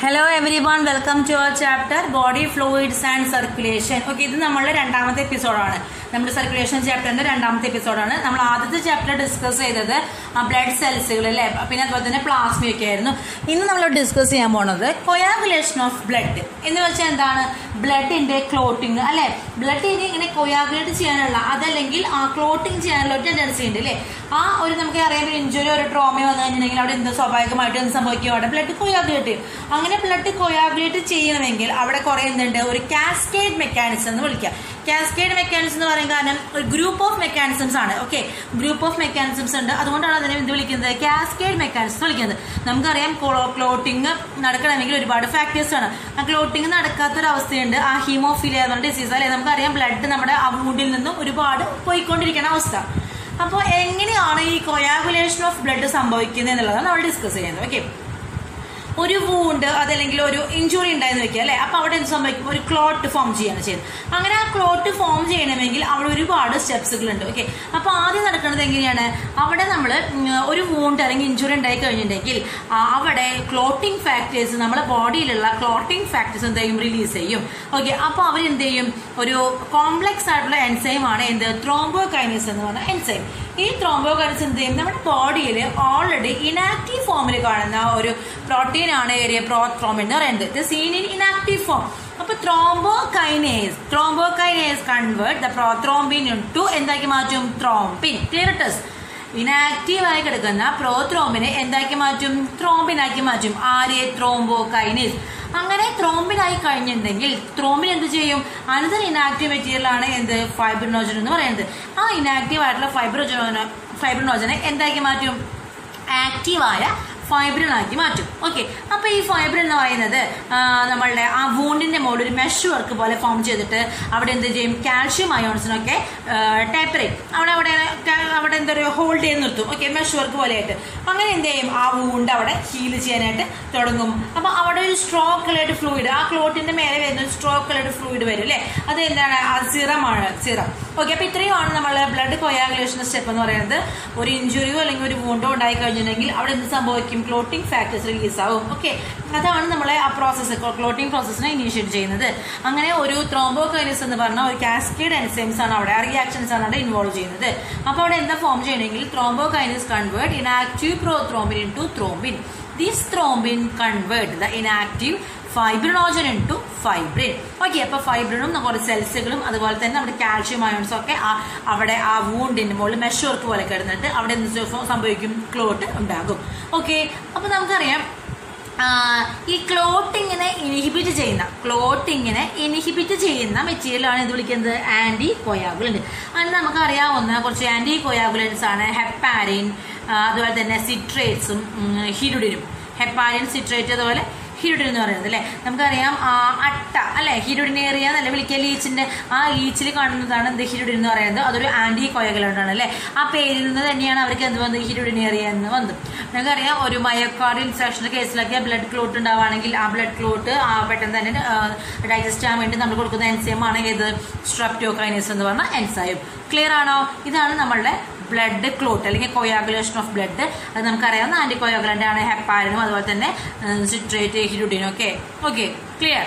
Hello everyone welcome to our chapter body fluids and circulation okay ഇത് നമ്മളുടെ രണ്ടാമത്തെ എപ്പിസോഡാണ് നമ്മുടെ സർക്കുലേഷൻ ചാപ്റ്ററിന്റെ രണ്ടാമത്തെ എപ്പിസോഡാണ് നമ്മൾ ആദ്യത്തെ ചാപ്റ്റർ ഡിസ്കസ് ചെയ്തത് ബ്ലഡ് സെൽസുകൾ അല്ലേ പിന്നെ അതുപോലെ തന്നെ പ്ലാസ്മയൊക്കെ ആയിരുന്നു ഇന്ന് നമ്മൾ ഡിസ്കസ് ചെയ്യാൻ പോണത് കൊയാഗുലേഷൻ ഓഫ് ബ്ലഡ് എന്ന് വെച്ചാൽ എന്താണ് ബ്ലഡിന്റെ ക്ലോട്ടിങ് അല്ലെ ബ്ലഡ് ഇനി ഇങ്ങനെ കൊയാഗുലേറ്റ് ചെയ്യാനുള്ള അതല്ലെങ്കിൽ ആ ക്ലോട്ടിങ് ചെയ്യാനുള്ള ഒരു ടെൻഡൻസി ഉണ്ട് അല്ലേ ആ ഒരു നമുക്ക് അറിയാൻ ഒരു ഇഞ്ചുറി ഒരു ട്രോമ വന്നു കഴിഞ്ഞിട്ടുണ്ടെങ്കിൽ അവിടെ എന്ത് സ്വാഭാവികമായിട്ടും എന്ത് സംഭവിക്കും അവിടെ ബ്ലഡ് കൊയാഗുലേറ്റ് ചെയ്യും അങ്ങനെ ബ്ലഡ് കൊയാഗുലേറ്റ് ചെയ്യണമെങ്കിൽ അവിടെ കുറെ എന്തുണ്ട് ഒരു കാസ്കേഡ് മെക്കാനിസം എന്ന് വിളിക്കാം കാസ്കേഡ് മെക്കാനിസം എന്ന് പറയാൻ കാരണം ഒരു ഗ്രൂപ്പ് ഓഫ് മെക്കാനിസംസ് ആണ് ഓക്കെ ഗ്രൂപ്പ് ഓഫ് മെക്കാനിസംസ് ഉണ്ട് അതുകൊണ്ടാണ് അതിനെ എന്ത് വിളിക്കുന്നത് കാസ്കേഡ് മെക്കാനിസം വിളിക്കുന്നത് നമുക്കറിയാം ക്ലോട്ടിങ് നടക്കണമെങ്കിൽ ഒരുപാട് ഫാക്ടേഴ്സ് ആണ് ആ ക്ലോട്ടിങ് നടക്കാത്തൊരവസ്ഥയുണ്ട് ആ ഹീമോഫീലിയ എന്ന ഡിസീസ് അല്ലെ നമുക്കറിയാം ബ്ലഡ് നമ്മുടെ ആ വൂണ്ടിൽ നിന്നും ഒരുപാട് പോയിക്കൊണ്ടിരിക്കുന്ന അവസ്ഥ അപ്പോൾ എങ്ങനെയാണ് ഈ കൊയാഗുലേഷൻ ഓഫ് ബ്ലഡ് സംഭവിക്കുന്നത് എന്നുള്ളതാണ് നമ്മൾ ഡിസ്കസ് ചെയ്യുന്നത് ഓക്കെ ഒരു വൂണ്ട് അതല്ലെങ്കിൽ ഒരു ഇഞ്ചുറി ഉണ്ടായെന്ന് വെക്കുക അല്ലെ അപ്പൊ അവിടെ എന്ത് സംഭവിക്കും ഒരു ക്ലോട്ട് ഫോം ചെയ്യാണ് ചെയ്യുന്നത് അങ്ങനെ ആ ക്ലോട്ട് ഫോം ചെയ്യണമെങ്കിൽ അവിടെ ഒരുപാട് സ്റ്റെപ്സുകൾ ഉണ്ട് ഓക്കെ അപ്പൊ ആദ്യം നടക്കുന്നത് എങ്ങനെയാണ് അവിടെ നമ്മൾ ഒരു വൂണ്ട് അല്ലെങ്കിൽ ഇഞ്ചുറി ഉണ്ടായി കഴിഞ്ഞിട്ടുണ്ടെങ്കിൽ ആ, അവിടെ ക്ലോട്ടിംഗ് ഫാക്ടേഴ്സ് നമ്മുടെ ബോഡിയിലുള്ള ക്ലോട്ടിംഗ് ഫാക്ടേഴ്സ് എന്ത് ചെയ്യും റിലീസ് ചെയ്യും ഓക്കെ അപ്പൊ അവർ എന്ത് ചെയ്യും ഒരു കോംപ്ലക്സ് ആയിട്ടുള്ള എൻസൈം ആണ് എന്ത് ത്രോംബോകൈനസ് എന്ന് പറഞ്ഞ എൻസൈം ഈ ത്രോംബോകൈനസ് എന്ത് ചെയ്യും നമ്മുടെ ബോഡിയിൽ ഓൾറെഡി ഇനാക്റ്റീവ് ഫോമിൽ കാണുന്ന ഒരു പ്രോട്ടീൻ ആണ് ഏരിയ പ്രോത്രോമിൻ എന്ന് പറയുന്നത് ഇത് സീൻ ഇൻ ഇനാക്റ്റീവ് ഫോം അപ്പൊ thrombokinase thrombokinase convert the prothrombin to എന്താക്കി മാറ്റും ത്രോംബിൻ ക്ലിയർട്ടസ് ഇനാക്റ്റീവ് ആയി കിടക്കുന്ന പ്രോത്രോംബിനെ എന്താക്കി മാറ്റും ത്രോംബിനാക്കി മാറ്റും ആരെ ത്രോംബോകൈനേസ് അങ്ങനെ ത്രോംബിനായി കഴിഞ്ഞിട്ടുണ്ടെങ്കിൽ ത്രോംബിൻ എന്ത് ചെയ്യും അനദർ ഇനാക്റ്റീവ് മെറ്റീരിയൽ ആണ് എന്ത് ഫൈബ്രിനോജൻ എന്ന് പറയുന്നത് ആ ഇനാക്റ്റീവ് ആയിട്ടുള്ള ഫൈബ്രോജന ഫൈബ്രിനോജനെ എന്താക്കി മാറ്റും ആക്റ്റീവായ ഫൈബ്രിൻ ആക്കി മാറ്റും ഓക്കെ അപ്പൊ ഈ ഫൈബ്രിൻ എന്ന് പറയുന്നത് ആ, നമ്മളുടെ ആ വൂണ്ടിന്റെ മുകളിൽ ഒരു മെഷ് വർക്ക് പോലെ ഫോം ചെയ്തിട്ട് അവിടെ എന്ത് ചെയ്യും കാൽഷ്യം അയോൺസിനൊക്കെ ടൈപ്പറേറ്റ് അവിടെ അവിടെ അവിടെ എന്താ പറയുക ഹോൾഡ് ചെയ്ത് നിർത്തും ഓക്കെ മെഷ് വർക്ക് പോലെയായിട്ട് അങ്ങനെ എന്ത് ചെയ്യും ആ വൂണ്ട് അവിടെ ഹീൽ ചെയ്യാനായിട്ട് തുടങ്ങും അപ്പൊ അവിടെ ഒരു സ്ട്രോക്ക് കളേഡ് ഫ്ലൂയിഡ് ആ ക്ലോട്ടിന്റെ മേലെ വരുന്ന ഒരു സ്ട്രോക്ക് കളേഡ് ഫ്ലൂയിഡ് വരും അല്ലേ അത് എന്താണ് ആ സിറമാണ് സിറം ഓക്കെ അപ്പൊ ഇത്രയുമാണ് നമ്മൾ ബ്ലഡ് കൊയാഗുലേഷൻ സ്റ്റെപ്പ് എന്ന് പറയുന്നത് ഒരു ഇഞ്ചുറിയോ അല്ലെങ്കിൽ ഒരു വൂണ്ടോ ഉണ്ടായി കഴിഞ്ഞിട്ടുണ്ടെങ്കിൽ അവിടെ എന്ത് സംഭവിക്കും ക്ലോട്ടിംഗ് ഫാക്ടേഴ്സ് റിലീസ് ആവും ഓക്കെ അതാണ് നമ്മളെ ആ പ്രോസസ്സ് ക്ലോട്ടിംഗ് പ്രോസസ്സിനെ ഇനീഷ്യേറ്റ് ചെയ്യുന്നത് അങ്ങനെ ഒരു ത്രോംബോകൈനസ് എന്ന് പറഞ്ഞ ഒരു കാസ്കേഡ് എൻസൈംസ് ആണ് അവിടെ ആ റിയാക്ഷൻസ് ആണ് അവിടെ ഇൻവോൾവ് ചെയ്യുന്നത് അപ്പോൾ അവിടെ എന്താ ഫോം ചെയ്യണമെങ്കിൽ thrombokinase convert inactive prothrombin into thrombin this thrombin convert the inactive fibrinogen into fibrin okay അപ്പൊ ഫൈബ്രിനും കുറച്ച് സെൽസുകളും അതുപോലെ തന്നെ നമ്മുടെ കാൽഷ്യം അയോൺസും ഒക്കെ ആ അവിടെ ആ വൂണ്ടിന്റെ മുകളിൽ മെഷ് വർക്ക് പോലെ കിടന്നിട്ട് അവിടെ എന്ത് സംഭവിക്കും ക്ലോട്ട് ഉണ്ടാകും ഓക്കെ അപ്പൊ നമുക്കറിയാം ആ, ഈ ക്ലോട്ടിങ്ങിനെ ഇൻഹിബിറ്റ് ചെയ്യുന്ന ക്ലോട്ടിങ്ങിനെ ഇൻഹിബിറ്റ് ചെയ്യുന്ന മെറ്റീരിയൽ ആണ് ഇത് വിളിക്കുന്നത് ആന്റി കൊയാഗുലന്റ് അങ്ങനെ നമുക്ക് അറിയാവുന്ന കുറച്ച് ആന്റി കൊയാഗുലൻസ് ആണ് ഹെപ്പാരിൻ ആ, അതുപോലെ തന്നെ സിട്രേറ്റ്സും ഹിരുഡിനും ഹെപ്പാരിൻ സിട്രേറ്റ് അതുപോലെ ഹിരുഡിൻ എന്ന് പറയുന്നത് അല്ലെ നമുക്കറിയാം ആ, അട്ട അല്ലെ ഹിരുഡിനേറിയ എന്നല്ല വിളിക്കുക ലീച്ചിന്റെ ആ ലീച്ചിൽ കാണുന്നതാണ് എന്ത് ഹിരുഡിൻ എന്ന് പറയുന്നത് അതൊരു ആന്റി കൊയകലാണ് അല്ലെ ആ പേരിൽ നിന്ന് തന്നെയാണ് അവർക്ക് എന്ത് വന്നത് ഹിരുഡിനേറിയ എന്ന് വന്നത് നമുക്കറിയാം ഒരു മയോക്കാർഡ് ഇൻഫെക്ഷൻ കേസിലൊക്കെ ബ്ലഡ് ക്ലോട്ട് ഉണ്ടാവുകയാണെങ്കിൽ ആ ബ്ലഡ് ക്ലോട്ട് ആ പെട്ടെന്ന് തന്നെ ഡൈജസ്റ്റ് ചെയ്യാൻ വേണ്ടി നമ്മൾ കൊടുക്കുന്ന എൻസൈം ആണ് ഏത് സ്ട്രപ്റ്റോകൈനസ് എന്ന് പറഞ്ഞ എൻസൈം ക്ലിയർ ആണോ ഇതാണ് നമ്മളുടെ ബ്ലഡ് ക്ലോട്ട് അല്ലെങ്കിൽ കൊയാഗുലേഷൻ ഓഫ് ബ്ലഡ് അത് നമുക്കറിയാവുന്ന ആന്റി കൊയാഗുലന്റ് ആണ് ഹെപ്പാരിനും അതുപോലെ തന്നെ സിട്രേറ്റ് ഹിരുഡിനും ഒക്കെ ഓക്കെ ക്ലിയർ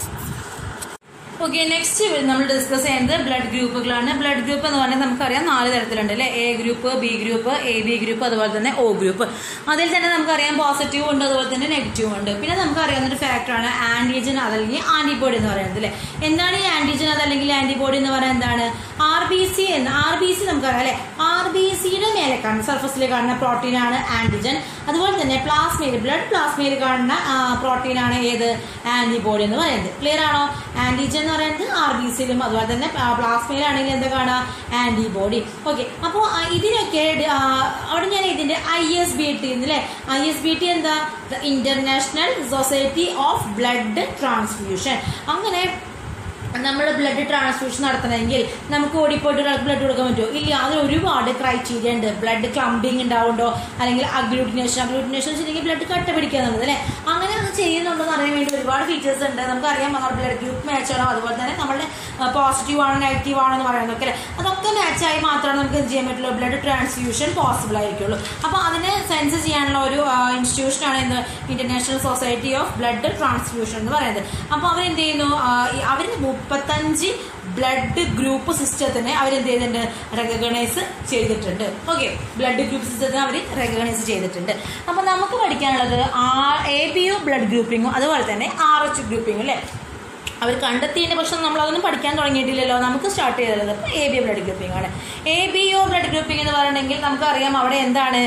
ഓക്കെ നെക്സ്റ്റ് നമ്മൾ ഡിസ്കസ് ചെയ്യുന്നത് ബ്ലഡ് ഗ്രൂപ്പുകളാണ് ബ്ലഡ് ഗ്രൂപ്പ് എന്ന് പറഞ്ഞാൽ നമുക്കറിയാം നാല് തരത്തിലുണ്ട് അല്ലേ A group B group A B group അതുപോലെ തന്നെ ഒ ഗ്രൂപ്പ് അതിൽ തന്നെ നമുക്കറിയാം പോസിറ്റീവ് ഉണ്ട് അതുപോലെ തന്നെ നെഗറ്റീവ് ഉണ്ട് പിന്നെ നമുക്കറിയാവുന്ന ഒരു ഫാക്ടറാണ് ആന്റിജൻ അതല്ലെങ്കിൽ ആന്റിബോഡി എന്ന് പറയുന്നത് അല്ലേ എന്താണ് ഈ ആന്റിജൻ അതല്ലെങ്കിൽ ആന്റിബോഡി എന്ന് പറയുന്നത് എന്താണ് ആർ ബി സി എന്ന് ആർ ബി സി നമുക്കറിയാം അല്ലെ ആർ ബി സിയുടെ മേലെ കാണുന്ന സർഫസിൽ കാണുന്ന പ്രോട്ടീനാണ് ആന്റിജൻ അതുപോലെ തന്നെ പ്ലാസ്മയിൽ ബ്ലഡ് പ്ലാസ്മയിൽ കാണുന്ന പ്രോട്ടീനാണ് ഏത് ആന്റിബോഡി എന്ന് പറയുന്നത് ക്ലിയർ ആണോ ആന്റിജൻ എന്ന് പറയുന്നത് ആർ ബി സിയിലും അതുപോലെ തന്നെ പ്ലാസ്മയിലാണെങ്കിൽ എന്താ കാണുക ആന്റിബോഡി ഓക്കെ അപ്പോൾ ഇതിനൊക്കെ ഡ- ആ, അവിടെ ഞാൻ ഇതിന്റെ ഐ എസ് ബി ടി അല്ലേ ഐ എസ് ബി ടി എന്താ the international society of blood transfusion അങ്ങനെ നമ്മൾ ബ്ലഡ് ട്രാൻസ്ഫ്യൂഷൻ നടത്തണമെങ്കിൽ നമുക്ക് ഓടിപ്പോയിട്ട് ഒരാൾക്ക് ബ്ലഡ് കൊടുക്കാൻ പറ്റുമോ ഇല്ല അതിന് ഒരുപാട് ക്രൈറ്റീരിയ ഉണ്ട് ബ്ലഡ് ക്ലംബിങ് ഉണ്ടാവുണ്ടോ അല്ലെങ്കിൽ അഗ്ലൂട്ടിനേഷൻ അഗ്ലൂട്ടിനേഷൻ വെച്ചിട്ടുണ്ടെങ്കിൽ ബ്ലഡ് കട്ട പിടിക്കുക എന്നുള്ളത് അല്ലേ അങ്ങനെ അത് ചെയ്യുന്നുണ്ടോ എന്ന് അറിയാൻ വേണ്ടി ഒരുപാട് ഒരുപാട് ഫീച്ചേഴ്സ് ഉണ്ട് നമുക്കറിയാം നമ്മുടെ ബ്ലഡ് ഗ്രൂപ്പ് മാച്ച് ആണോ അതുപോലെ തന്നെ നമ്മുടെ പോസിറ്റീവ് ആണോ നെഗറ്റീവ് ആണോ എന്ന് പറയുന്നതൊക്കെ അല്ലേ അതൊക്കെ മാച്ചായി മാത്രമാണ് നമുക്ക് എന്ത് ചെയ്യാൻ പറ്റുള്ളൂ ബ്ലഡ് ട്രാൻസ്ഫ്യൂഷൻ പോസിബിൾ ആയിരിക്കുള്ളൂ അപ്പോൾ അതിനെ സെൻസ് ചെയ്യാനുള്ള ഒരു ഇൻസ്റ്റിറ്റ്യൂഷനാണ് എന്ത് international society of blood transfusion എന്ന് പറയുന്നത് അപ്പോൾ അവരെന്ത് ചെയ്യുന്നു അവർ മുപ്പത്തഞ്ച് ബ്ലഡ് ഗ്രൂപ്പ് സിസ്റ്റത്തിനെ അവരെന്ത് ചെയ്തിട്ടുണ്ട് റെക്കഗ്നൈസ് ചെയ്തിട്ടുണ്ട് ഓക്കെ ബ്ലഡ് ഗ്രൂപ്പ് സിസ്റ്റത്തിനെ അവർ റെക്കഗ്നൈസ് ചെയ്തിട്ടുണ്ട് അപ്പോൾ നമുക്ക് പഠിക്കാനുള്ളത് R A B O blood ഗ്രൂപ്പിങ്ങും അതുപോലെ തന്നെ ആർ എച്ച് ഗ്രൂപ്പിങ്ങും അല്ലേ അവർ കണ്ടെത്തിയതിന്റെ പക്ഷെ നമ്മൾ അതൊന്നും പഠിക്കാൻ തുടങ്ങിയിട്ടില്ലല്ലോ നമുക്ക് സ്റ്റാർട്ട് ചെയ്തത് അപ്പോൾ എ ബി ബ്ലഡ് ഗ്രൂപ്പിംഗ് ആണ് A B O blood grouping എന്ന് പറയണമെങ്കിൽ നമുക്കറിയാം അവിടെ എന്താണ്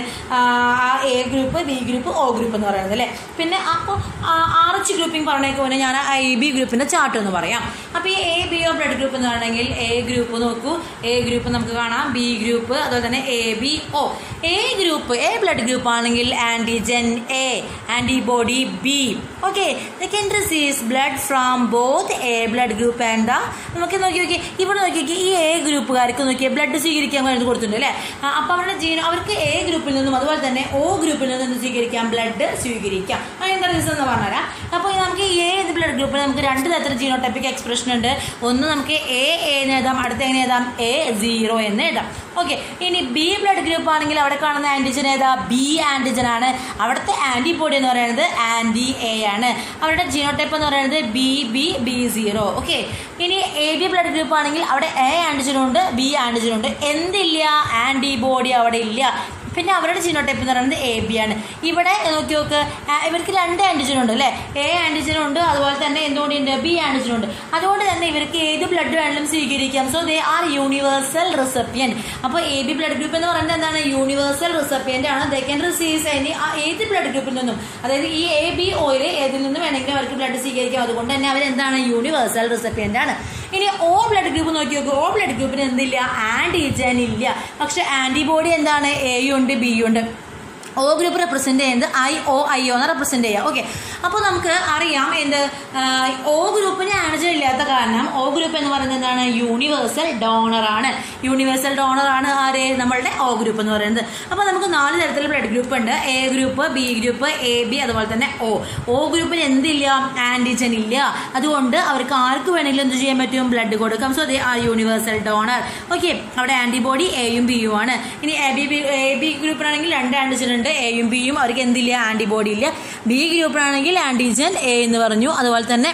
ആ A group B group O group എന്ന് പറയുന്നത് അല്ലേ പിന്നെ അപ്പോൾ ആർ എച്ച് ഗ്രൂപ്പിംഗ് പറഞ്ഞേക്ക് മുന്നേ ഞാൻ ഐ ബി ഗ്രൂപ്പിന്റെ ചാർട്ട് എന്ന് പറയാം അപ്പോൾ ഈ A B O blood group എന്ന് പറയണമെങ്കിൽ എ ഗ്രൂപ്പ് നോക്കൂ എ ഗ്രൂപ്പ് നമുക്ക് കാണാം ബി ഗ്രൂപ്പ് അതുപോലെ തന്നെ A B O A group A blood group ആണെങ്കിൽ antigen A antibody B okay second receives blood from both A blood group and the നമുക്ക് നോക്കി നോക്കി ഇവിടെ നോക്കി നോക്കി ഈ എ ഗ്രൂപ്പുകാർക്ക് നോക്കിയ ബ്ലഡ് സ്വീകരിക്കാൻ വേണ്ടി കൊടുത്തിട്ടുണ്ട് അല്ലേ അപ്പോൾ അവരുടെ ജീന അവർക്ക് എ ഗ്രൂപ്പിൽ നിന്നും അതുപോലെ തന്നെ ഒ ഗ്രൂപ്പിൽ നിന്നും സ്വീകരിക്കാം ബ്ലഡ് സ്വീകരിക്കാം അതിന്റെ റീസൺ എന്ന് പറഞ്ഞുതരാം അപ്പോൾ നമുക്ക് എ ബ്ലഡ് ഗ്രൂപ്പിൽ നമുക്ക് രണ്ട് തരത്തിലുള്ള ജീനോടൈപ്പിക് എക്സ്പ്രഷൻ ഉണ്ട് ഒന്ന് നമുക്ക് എ എന്ന് എഴുതാം അടുത്ത എങ്ങനെ എഴുതാം എ സീറോ എന്ന് എഴുതാം ഓക്കെ ഇനി ബി ബ്ലഡ് ഗ്രൂപ്പ് ആണെങ്കിൽ അവിടെ കാണുന്ന ആന്റിജൻ ഏതാ ബി ആന്റിജൻ ആണ് അവിടുത്തെ ആന്റിബോഡി എന്ന് പറയുന്നത് ആന്റി എ ആണ് അവരുടെ ജീനോടൈപ്പ് എന്ന് പറയുന്നത് B B B zero okay ഇനി എ ബി ബ്ലഡ് ഗ്രൂപ്പ് ആണെങ്കിൽ അവിടെ എ ആന്റിജനും ഉണ്ട് ബി ആന്റിജനും ഉണ്ട് എന്തില്ല ആന്റിബോഡി അവിടെ ഇല്ല പിന്നെ അവരുടെ ജീനോടൈപ്പ് എന്ന് പറയുന്നത് എ ബി ആണ് ഇവിടെ നോക്കി നോക്ക് ആ, ഇവർക്ക് രണ്ട് ആന്റിജൻ ഉണ്ട് അല്ലേ എ ആന്റിജൻ ഉണ്ട് അതുപോലെ തന്നെ എന്തുകൊണ്ട് ഉണ്ട് ബി ആന്റിജൻ ഉണ്ട് അതുകൊണ്ട് തന്നെ ഇവർക്ക് ഏത് ബ്ലഡ് വേണമെങ്കിലും സ്വീകരിക്കാം so they are universal recipient അപ്പോൾ എ ബി ബ്ലഡ് ഗ്രൂപ്പ് എന്ന് പറയുന്നത് എന്താണ് യൂണിവേഴ്സൽ റിസപ്പിയന്റ് ആണ് ദേ ക്യാൻ റിസീവ്സ് എനി ഏത് ബ്ലഡ് ഗ്രൂപ്പിൽ നിന്നും അതായത് ഈ എ ബി ഓയിൽ ഏതിൽ നിന്നും വേണമെങ്കിലും അവർക്ക് ബ്ലഡ് സ്വീകരിക്കാം അതുകൊണ്ട് തന്നെ അവർ എന്താണ് യൂണിവേഴ്സൽ റിസപ്പിയന്റ് ആണ് ഇനി ഓ ബ്ലഡ് ഗ്രൂപ്പ് നോക്കി നോക്കുക ഓ ബ്ലഡ് ഗ്രൂപ്പിന് എന്തില്ല ആന്റിജൻ ഇല്ല പക്ഷെ ആന്റിബോഡി എന്താണ് എയും ഉണ്ട് ബിയും ഉണ്ട് ഒ ഗ്രൂപ്പ് റെപ്രസെന്റ് ചെയ്യുന്നത് ഐ ഒ ഐ ഒ എന്ന് റെപ്രസെന്റ് ചെയ്യുക ഓക്കെ അപ്പോൾ നമുക്ക് അറിയാം എന്ത് ഒ ഗ്രൂപ്പിന് ആനർജി ഇല്ലാത്ത കാരണം ഒ ഗ്രൂപ്പ് എന്ന് പറയുന്നത് എന്താണ് യൂണിവേഴ്സൽ ഡോണർ ആണ് യൂണിവേഴ്സൽ ഡോണർ ആണ് ആര് നമ്മളുടെ ഒ ഗ്രൂപ്പ് എന്ന് പറയുന്നത് അപ്പോൾ നമുക്ക് നാല് തരത്തിലുള്ള ബ്ലഡ് ഗ്രൂപ്പ് ഉണ്ട് A group B group A B അതുപോലെ തന്നെ ഒ ഒ ഗ്രൂപ്പിന് എന്തില്ല ആന്റിജൻ ഇല്ല അതുകൊണ്ട് അവർക്ക് ആർക്ക് വേണമെങ്കിലും എന്ത് ചെയ്യാൻ പറ്റും ബ്ലഡ് കൊടുക്കാം സോ ദേ ആ യൂണിവേഴ്സൽ ഡോണർ ഓക്കെ അവിടെ ആന്റിബോഡി എയും ബിയും ആണ് ഇനി എ ബി എ ബി ഗ്രൂപ്പിനാണെങ്കിൽ രണ്ട് ആന്റിജൻ ഉണ്ട് എയും ബിയും അവർക്ക് എന്തില്ല ആന്റിബോഡി ഇല്ല ബി ഗ്രൂപ്പിനാണെങ്കിൽ ആന്റിജൻ എ എന്ന് പറഞ്ഞു അതുപോലെ തന്നെ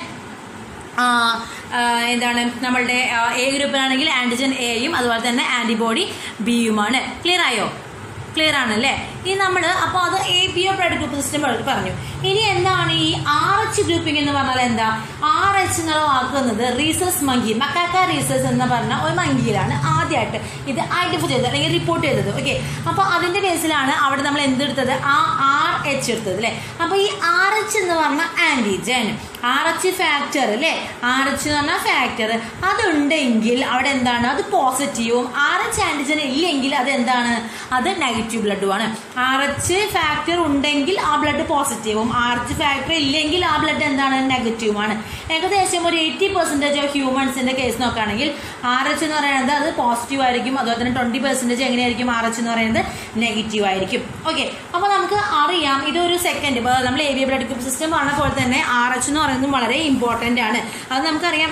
ആ, ആ, എന്താണ് നമ്മളുടെ എ ഗ്രൂപ്പിനാണെങ്കിൽ ആന്റിജൻ എയും അതുപോലെ തന്നെ ആന്റിബോഡി ബിയുമാണ് ക്ലിയർ ആയോ ക്ലിയർ ആണല്ലേ ഈ നമ്മൾ അപ്പോൾ അത് A B O blood group system പറഞ്ഞു ഇനി എന്താണ് ഈ ആർ എച്ച് ഗ്രൂപ്പിംഗ് എന്ന് പറഞ്ഞാൽ എന്താ ആർ എച്ച് എന്നുള്ള വാക്കുന്നത് റീസസ് മങ്കി മക്കാക്ക റീസസ് എന്ന് പറഞ്ഞ ഒരു മങ്കിയിലാണ് ആദ്യമായിട്ട് ഇത് ഐഡന്റിഫൈ ചെയ്തത് അല്ലെങ്കിൽ റിപ്പോർട്ട് ചെയ്തത് ഓക്കെ അപ്പോൾ അതിന്റെ ബേസിലാണ് അവിടെ നമ്മൾ എന്തെടുത്തത് ആ ആർ എച്ച് എടുത്തത് അല്ലേ അപ്പോൾ ഈ ആർ എച്ച് എന്ന് പറഞ്ഞ ആന്റിജൻ ആർ എച്ച് ഫാക്ടർ അല്ലേ ആർ എച്ച് എന്ന് പറഞ്ഞ ഫാക്ടർ അതുണ്ടെങ്കിൽ അവിടെ എന്താണ് അത് പോസിറ്റീവും ആർ എച്ച് ആന്റിജൻ ഇല്ലെങ്കിൽ അത് എന്താണ് അത് നെഗറ്റീവ് ബ്ലഡുമാണ് ആർ എച്ച് ഫാക്ടർ ഉണ്ടെങ്കിൽ ആ ബ്ലഡ് പോസിറ്റീവും ആർ എച്ച് ഫാക്ടർ ഇല്ലെങ്കിൽ ആ ബ്ലഡ് എന്താണ് നെഗറ്റീവുമാണ് ഏകദേശം ഒരു എയ്റ്റി പെർസെൻറ്റേജ് ഓഫ് ഹ്യൂമൻസിന്റെ കേസ് നോക്കുകയാണെങ്കിൽ ആർ എച്ച് എന്ന് പറയുന്നത് അത് പോസിറ്റീവ് ആയിരിക്കും അതുപോലെ തന്നെ ട്വന്റി പെർസെൻറ്റേജ് എങ്ങനെയായിരിക്കും ആർ എച്ച് എന്ന് പറയുന്നത് നെഗറ്റീവ് ആയിരിക്കും ഓക്കെ അപ്പോൾ നമുക്ക് അറിയാം ഇതൊരു സെക്കൻഡ് ഇപ്പോൾ നമ്മൾ A B blood group system പറഞ്ഞ പോലെ തന്നെ ആർ എച്ച് എന്ന് പറയുന്നത് വളരെ ഇമ്പോർട്ടൻ്റ് ആണ് അത് നമുക്കറിയാം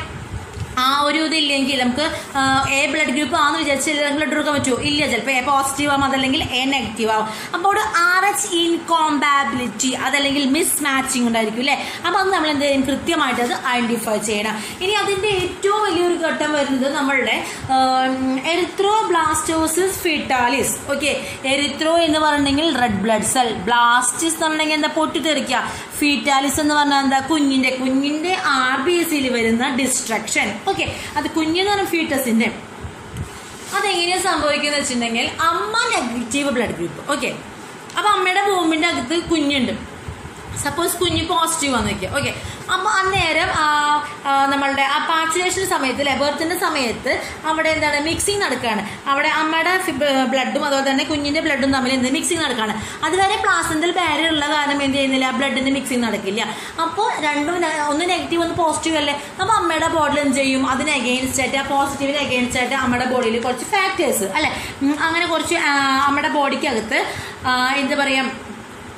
ആ ഒരു ഇതില്ലെങ്കിൽ നമുക്ക് എ ബ്ലഡ് ഗ്രൂപ്പ് ആണെന്ന് വിചാരിച്ച് ബ്ലഡ് കൊടുക്കാൻ പറ്റുമോ ഇല്ല ചിലപ്പോൾ എ പോസിറ്റീവ് ആവും അതല്ലെങ്കിൽ എ നെഗറ്റീവ് ആവും അപ്പോൾ ഒരു ആർ എച്ച് ഇൻകോമ്പാബിലിറ്റി അതല്ലെങ്കിൽ മിസ് മാച്ചിങ് ഉണ്ടായിരിക്കും അല്ലേ അപ്പോൾ അത് നമ്മൾ എന്ത് ചെയ്യും കൃത്യമായിട്ട് അത് ഐഡന്റിഫൈ ചെയ്യണം ഇനി അതിന്റെ ഏറ്റവും വലിയൊരു ഘട്ടം വരുന്നത് നമ്മളുടെ erythroblastosis fetalis okay erythro എന്ന് പറഞ്ഞെങ്കിൽ റെഡ് ബ്ലഡ് സെൽ ബ്ലാസ്റ്റിസ് എന്ന് പറഞ്ഞെങ്കിൽ എന്താ പൊട്ടിത്തെറിക്കുക ഫീറ്റാലിസ് എന്ന് പറഞ്ഞാൽ എന്താ കുഞ്ഞിന്റെ കുഞ്ഞിന്റെ ആർ ബി സിയിൽ വരുന്ന ഡിസ്ട്രക്ഷൻ ഓക്കെ അത് കുഞ്ഞെന്ന് പറഞ്ഞ ഫീറ്റസിന്റെ അതെങ്ങനെയാ സംഭവിക്കുന്നത് വെച്ചിട്ടുണ്ടെങ്കിൽ അമ്മ നെഗറ്റീവ് ബ്ലഡ് ഗ്രൂപ്പ് ഓക്കെ അപ്പൊ അമ്മയുടെ ബോംബിന്റെ അകത്ത് കുഞ്ഞുണ്ട് സപ്പോസ് കുഞ്ഞ് പോസിറ്റീവ് ആണെന്ന് വെക്കുക ഓക്കെ അപ്പോൾ അന്നേരം ആ, ആ, നമ്മളുടെ ആ പാച്ചുലേഷൻ സമയത്ത് അല്ലെ ബർത്തിന്റെ സമയത്ത് അവിടെ എന്താണ് മിക്സിങ് നടക്കുകയാണ് അവിടെ അമ്മയുടെ ബ്ലഡും അതുപോലെ തന്നെ കുഞ്ഞിന്റെ ബ്ലഡും തമ്മിൽ എന്ത് മിക്സിങ് നടക്കുകയാണ് അതുവരെ പ്ലാസന്റൽ ബാരിയർ ഉള്ള കാരണം എന്ത് ചെയ്യുന്നില്ല ബ്ലഡിന്റെ മിക്സിങ് നടക്കില്ല അപ്പോൾ രണ്ടും നെ- ഒന്ന് നെഗറ്റീവ് ഒന്ന് പോസിറ്റീവ് അല്ലേ അപ്പോൾ അമ്മയുടെ ബോഡിയിൽ എന്ത് ചെയ്യും അതിന് അഗെയിൻസ്റ്റ് ആയിട്ട് ആ പോസിറ്റീവിന് അഗെയിൻസ്റ്റ് ആയിട്ട് അമ്മയുടെ ബോഡിയിൽ കുറച്ച് ഫാക്ടേഴ്സ് അല്ലെ ഉം, അങ്ങനെ കുറച്ച് ആ, അമ്മയുടെ ബോഡിക്കകത്ത് ആ, എന്താ പറയാ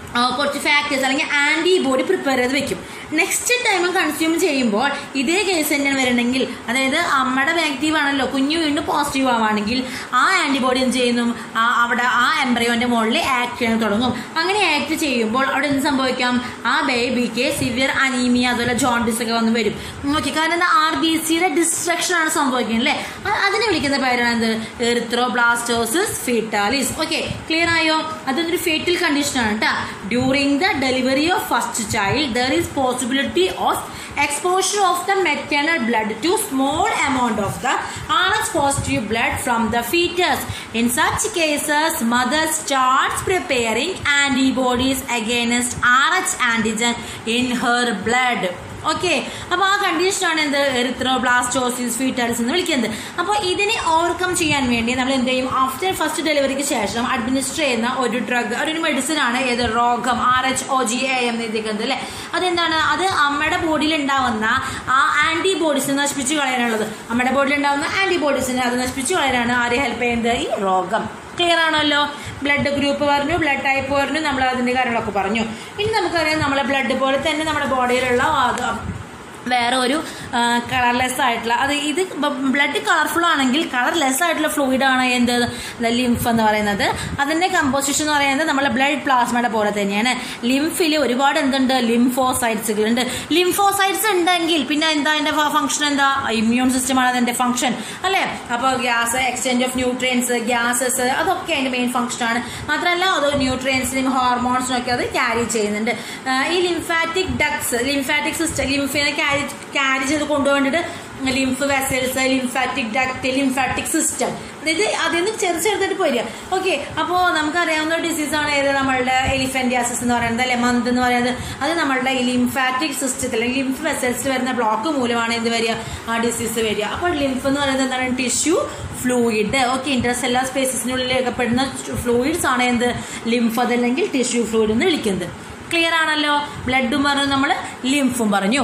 ആ, കുറച്ച് ഫാക്ടേഴ്സ് അല്ലെങ്കിൽ ആന്റിബോഡി പ്രിപ്പയർ ചെയ്ത് വെക്കും നെക്സ്റ്റ് ടൈം കൺസ്യൂം ചെയ്യുമ്പോൾ ഇതേ കേസ് തന്നെയാണ് വരണമെങ്കിൽ അതായത് അമ്മയുടെ ആക്റ്റീവ് ആണല്ലോ കുഞ്ഞു വീണ്ടും പോസിറ്റീവ് ആവുകയാണെങ്കിൽ ആ ആന്റിബോഡി എന്ത് ചെയ്യുന്നു ആ അവിടെ ആ എംബ്രയോന്റെ മുകളിൽ ആക്ട് ചെയ്യാൻ തുടങ്ങും അങ്ങനെ ആക്ട് ചെയ്യുമ്പോൾ അവിടെ എന്ത് സംഭവിക്കാം ആ ബേബിക്ക് സിവിയർ അനീമിയ അതുപോലെ ജോണ്ടിസ് ഒക്കെ വന്ന് വരും ഓക്കെ കാരണം എന്താ ആർ ബി സിയുടെ ഡിസ്ട്രക്ഷൻ ആണ് സംഭവിക്കുന്നത് അല്ലേ അ- അതിനെ വിളിക്കുന്ന പേരാണ് എന്ത് erythroblastosis fetalis okay clear ആയോ അതൊരു ഫേറ്റൽ കണ്ടീഷൻ ആണ് കേട്ടോ during the delivery of first child there is possibility of exposure of the maternal blood to small amount of the Rh positive blood from the fetus. In such cases, mother starts preparing antibodies against Rh antigen in her blood. Okay അപ്പൊ ആ കണ്ടീഷനാണ് എന്ത് erythroblastosis fetalis എന്ന് വിളിക്കുന്നത് അപ്പോൾ ഇതിനെ overcome ചെയ്യാൻ വേണ്ടി നമ്മൾ എന്ത് ചെയ്യും ആഫ്റ്റർ ഫസ്റ്റ് ഡെലിവറിക്ക് ശേഷം അഡ്മിനിസ്റ്റർ ചെയ്യുന്ന ഒരു ഡ്രഗ് ഒരു മെഡിസിൻ ആണ് ഏത് രോഗം R H O G A എന്ന് എഴുതിക്കുന്നത് അല്ലെ അതെന്താണ് അത് അമ്മയുടെ ബോഡിയിൽ ഉണ്ടാവുന്ന ആ ആന്റിബോഡീസിനെ നശിപ്പിച്ച് കളയാനുള്ളത് അമ്മയുടെ ബോഡിയിൽ ഉണ്ടാവുന്ന ആന്റിബോഡീസിനെ അത് നശിപ്പിച്ച് കളയാനാണ് ആര് ഹെൽപ്പ് ചെയ്യുന്നത് ഈ രോഗം ക്ലിയർ ആണല്ലോ ബ്ലഡ് ഗ്രൂപ്പ് പറഞ്ഞു ബ്ലഡ് ടൈപ്പ് പറഞ്ഞു നമ്മൾ അതിന്റെ കാര്യങ്ങളൊക്കെ പറഞ്ഞു ഇനി നമുക്കറിയാം നമ്മളെ ബ്ലഡ് പോലെ തന്നെ നമ്മുടെ ബോഡിയിലുള്ള അത് വേറെ ഒരു കളർലെസ് ആയിട്ടുള്ള അത് ഇത് ബ്ലഡ് കളർഫുൾ ആണെങ്കിൽ കളർലെസ് ആയിട്ടുള്ള ഫ്ലൂയിഡ് ആണ് എന്ത് ലിംഫ് എന്ന് പറയുന്നത് അതിന്റെ കമ്പോസിഷൻ എന്ന് പറയുന്നത് നമ്മളെ ബ്ലഡ് പ്ലാസ്മയുടെ പോലെ തന്നെയാണ് ലിംഫിൽ ഒരുപാട് എന്തുണ്ട് ലിംഫോസൈറ്റ്സുകൾ ഉണ്ട് ലിംഫോസൈറ്റ്സ് ഉണ്ടെങ്കിൽ പിന്നെ എന്താ അതിന്റെ ഫംഗ്ഷൻ എന്താ ഇമ്മ്യൂൺ സിസ്റ്റം ആണ് അതിന്റെ ഫംഗ്ഷൻ അല്ലേ അപ്പോൾ gas exchange of nutrients gases അതൊക്കെ അതിന്റെ മെയിൻ ഫംഗ്ഷൻ ആണ് മാത്രമല്ല അത് ന്യൂട്രിയൻസിനും ഹോർമോൺസിനും ഒക്കെ അത് ക്യാരി ചെയ്യുന്നുണ്ട് ആ, ഈ ലിംഫാറ്റിക് ഡക്സ് ലിംഫാറ്റിക് സിസ്റ്റം ലിംഫിനെ ക്യാരി ക്യാരി ചെയ്ത് കൊണ്ടുപോയിട്ട് lymph vessels lymphatic duct lymphatic system അതായത് അതിൽ നിന്ന് ചെറു ചെറുതായിട്ട് പോരുക ഓക്കെ അപ്പോൾ നമുക്കറിയാവുന്ന ഡിസീസാണ് ഏത് നമ്മളുടെ എലിഫന്റിയാസിസ് എന്ന് പറയുന്നത് അല്ലെ മന്ത് എന്ന് പറയുന്നത് അത് നമ്മളുടെ ഈ ലിംഫാറ്റിക് സിസ്റ്റത്തിൽ അല്ലെങ്കിൽ ലിംഫ് വെസൽസിൽ വരുന്ന ബ്ലോക്ക് മൂലമാണ് എന്ത് വരിക ആ ഡിസീസ് വരിക അപ്പോൾ ലിംഫ് എന്ന് പറയുന്നത് എന്താണ് ടിഷ്യൂ ഫ്ലൂയിഡ് ഓക്കെ ഇന്റർസെല്ലാർ സ്പേസസിനുള്ളിൽ ഏകപ്പെടുന്ന ഫ്ലൂയിഡ്സ് ആണ് എന്ത് ലിംഫ് അതല്ലെങ്കിൽ ടിഷ്യൂ ഫ്ലൂയിഡ് എന്ന് വിളിക്കുന്നത് ക്ലിയർ ആണല്ലോ ബ്ലഡും പറഞ്ഞു നമ്മൾ ലിംഫും പറഞ്ഞു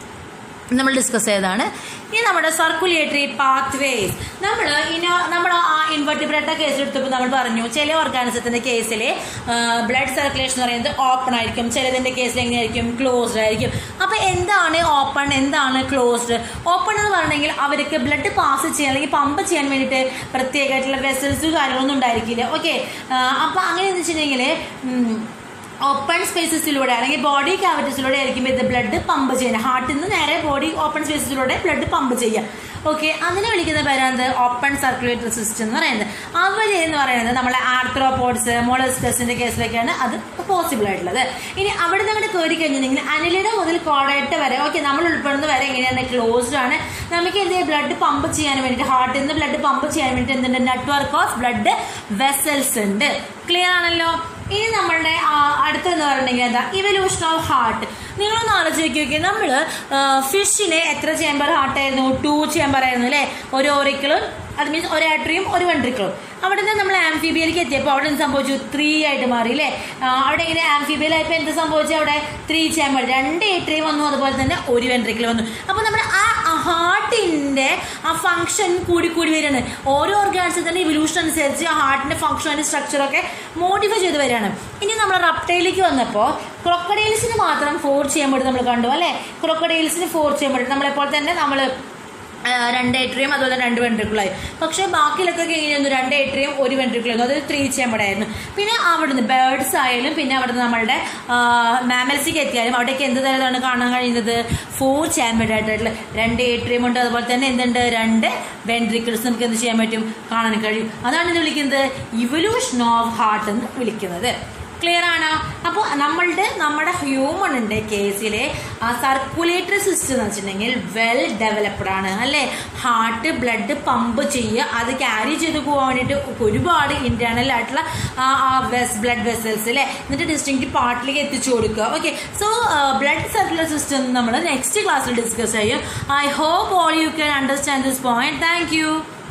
നമ്മൾ ഡിസ്കസ് ചെയ്തതാണ് ഇനി നമ്മുടെ സർക്കുലേറ്ററി പാത്ത് വേസ് നമ്മൾ ഇനി നമ്മൾ ആ ഇൻവെർട്ടിബ്രേറ്റ കേസ് എടുത്തപ്പോൾ നമ്മൾ പറഞ്ഞു ചില ഓർഗാനിസത്തിന്റെ കേസിൽ ബ്ലഡ് സർക്കുലേഷൻ എന്ന് പറയുന്നത് ഓപ്പൺ ആയിരിക്കും ചിലതിന്റെ കേസിൽ എങ്ങനെയായിരിക്കും ക്ലോസ്ഡ് ആയിരിക്കും അപ്പൊ എന്താണ് ഓപ്പൺ എന്താണ് ക്ലോസ്ഡ് ഓപ്പൺ എന്ന് പറഞ്ഞെങ്കിൽ അവർക്ക് ബ്ലഡ് പാസ് ചെയ്യാൻ അല്ലെങ്കിൽ പമ്പ് ചെയ്യാൻ വേണ്ടിയിട്ട് പ്രത്യേകമായിട്ടുള്ള വെസൽസ് കാര്യങ്ങളൊന്നും ഉണ്ടായിരിക്കില്ല ഓക്കെ അപ്പൊ അങ്ങനെ എന്ന് വെച്ചിട്ടുണ്ടെങ്കിൽ ഓപ്പൺ സ്പേസസിലൂടെ അല്ലെങ്കിൽ ബോഡി ക്യാവിറ്റീസിലൂടെ ആയിരിക്കും ഇത് ബ്ലഡ് പമ്പ് ചെയ്യുന്നത് ഹാർട്ടിൽ നിന്ന് നേരെ ബോഡി ഓപ്പൺ സ്പേസസിലൂടെ ബ്ലഡ് പമ്പ് ചെയ്യുക ഓക്കെ അതിനെ വിളിക്കുന്ന പേരാണ് ഓപ്പൺ സർക്കുലേറ്ററി സിസ്റ്റം എന്ന് പറയുന്നത് അവര് എന്ന് പറയുന്നത് നമ്മളെ ആർത്രോപോഡ്സ് മോളസ്കസിന്റെ കേസിലൊക്കെയാണ് അത് പോസിബിൾ ആയിട്ടുള്ളത് ഇനി അവിടെ നിന്ന് അങ്ങോട്ട് കയറി കഴിഞ്ഞിട്ടുണ്ടെങ്കിൽ അനിലിട മുതൽ കോടയട്ട് വരെ ഓക്കെ നമ്മൾ ഉൾപ്പെടുന്ന വരെ എങ്ങനെയാണ് ക്ലോസ്ഡ് ആണ് നമുക്ക് എന്ത് ബ്ലഡ് പമ്പ് ചെയ്യാൻ വേണ്ടിയിട്ട് ഹാർട്ടിൽ നിന്ന് ബ്ലഡ് പമ്പ് ചെയ്യാൻ വേണ്ടിയിട്ട് എന്തുണ്ട് നെറ്റ്വർക്ക് ഓഫ് ബ്ലഡ് വെസൽസ് ഉണ്ട് ക്ലിയർ ആണല്ലോ ഇനി നമ്മളുടെ ആ, അടുത്തെന്ന് പറഞ്ഞിട്ടുണ്ടെങ്കിൽ എന്താ ഇവല്യൂഷൻ ഓഫ് ഹാർട്ട് നിങ്ങളൊന്ന് ആലോചിച്ച് നോക്കി നമ്മൾ ഫിഷിന് എത്ര ചേമ്പർ ഹാർട്ട് ആയിരുന്നു ടു ചേമ്പർ ആയിരുന്നു അല്ലേ ഒരു ഓറിക്കിളും അത് മീൻസ് ഒരു ആട്രിയും ഒരു വെൻട്രിക്കിളും അവിടെ നിന്ന് നമ്മൾ ആംഫിബിയയിലേക്ക് എത്തിയപ്പോൾ അവിടെ എന്ത് സംഭവിച്ചു ത്രീ ആയിട്ട് മാറി അല്ലേ ആ, അവിടെ ഇങ്ങനെ ആംഫിബിയയിലായപ്പോൾ എന്ത് സംഭവിച്ചു അവിടെ ത്രീ ചേമ്പർ രണ്ട് ഏട്രിയും വന്നു അതുപോലെ തന്നെ ഒരു വെൻട്രിക്കിൾ വന്നു അപ്പോൾ നമ്മുടെ ആ ഹാർട്ടിന്റെ ആ ഫംഗ്ഷൻ കൂടി കൂടി വരികയാണ് ഓരോ ഓർഗാൻസിന്റെ ഇവല്യൂഷൻ അനുസരിച്ച് ആ ഹാർട്ടിന്റെ ഫംഗ്ഷൻ അതിന്റെ സ്ട്രക്ചർ ഒക്കെ മോഡിഫൈ ചെയ്ത് വരികയാണ് ഇനി നമ്മൾ റപ്റ്റൈലേക്ക് വന്നപ്പോൾ ക്രൊക്കഡൈൽസിന് മാത്രം ഫോർ ചേമ്പർ നമ്മൾ കണ്ടു അല്ലേ ക്രൊക്കഡൈൽസിന് ഫോർ ചേമ്പർ നമ്മളെപ്പോൾ തന്നെ നമ്മൾ രണ്ട് ഏട്രിയും അതുപോലെ രണ്ട് വെൻട്രിക്കിളായി പക്ഷേ ബാക്കിയിലൊക്കെ എങ്ങനെയായിരുന്നു രണ്ട് ഏട്രിയും ഒരു വെൻട്രിക്കിളായിരുന്നു അതായത് ത്രീ ചേമ്പടായിരുന്നു പിന്നെ അവിടുന്ന് ബേർഡ്സ് ആയാലും പിന്നെ അവിടുന്ന് നമ്മളുടെ മാമൽസിക്ക് എത്തിയാലും അവിടേക്ക് എന്ത് തരത്തിലാണ് കാണാൻ കഴിയുന്നത് ഫോർ ചേമ്പഡ് ആയിട്ടുള്ള രണ്ട് ഏട്രിയം ഉണ്ട് അതുപോലെ തന്നെ എന്തുണ്ട് രണ്ട് വെൻട്രിക്കിൾസ് നമുക്ക് എന്ത് ചെയ്യാൻ പറ്റും കാണാൻ കഴിയും അതാണ് ഇത് വിളിക്കുന്നത് ഇവല്യൂഷൻ ഓഫ് ഹാർട്ട് എന്ന് വിളിക്കുന്നത് ക്ലിയർ ആണോ അപ്പോൾ നമ്മളുടെ നമ്മുടെ ഹ്യൂമണിന്റെ കേസിലെ ആ സർക്കുലേറ്ററി സിസ്റ്റം എന്ന് വെച്ചിട്ടുണ്ടെങ്കിൽ വെൽ ഡെവലപ്ഡ് ആണ് അല്ലേ ഹാർട്ട് ബ്ലഡ് പമ്പ് ചെയ്യുക അത് ക്യാരി ചെയ്ത് പോകാൻ വേണ്ടിയിട്ട് ഒരുപാട് ഇന്റേണൽ ആയിട്ടുള്ള ബ്ലഡ് വെസൽസ് അല്ലേ എന്നിട്ട് ഡിസ്റ്റിങ് പാർട്ടിലേക്ക് എത്തിച്ചു കൊടുക്കുക okay so blood circular system നമ്മൾ നെക്സ്റ്റ് ക്ലാസ്സിൽ ഡിസ്കസ് ചെയ്യും I hope all you can understand this point thank U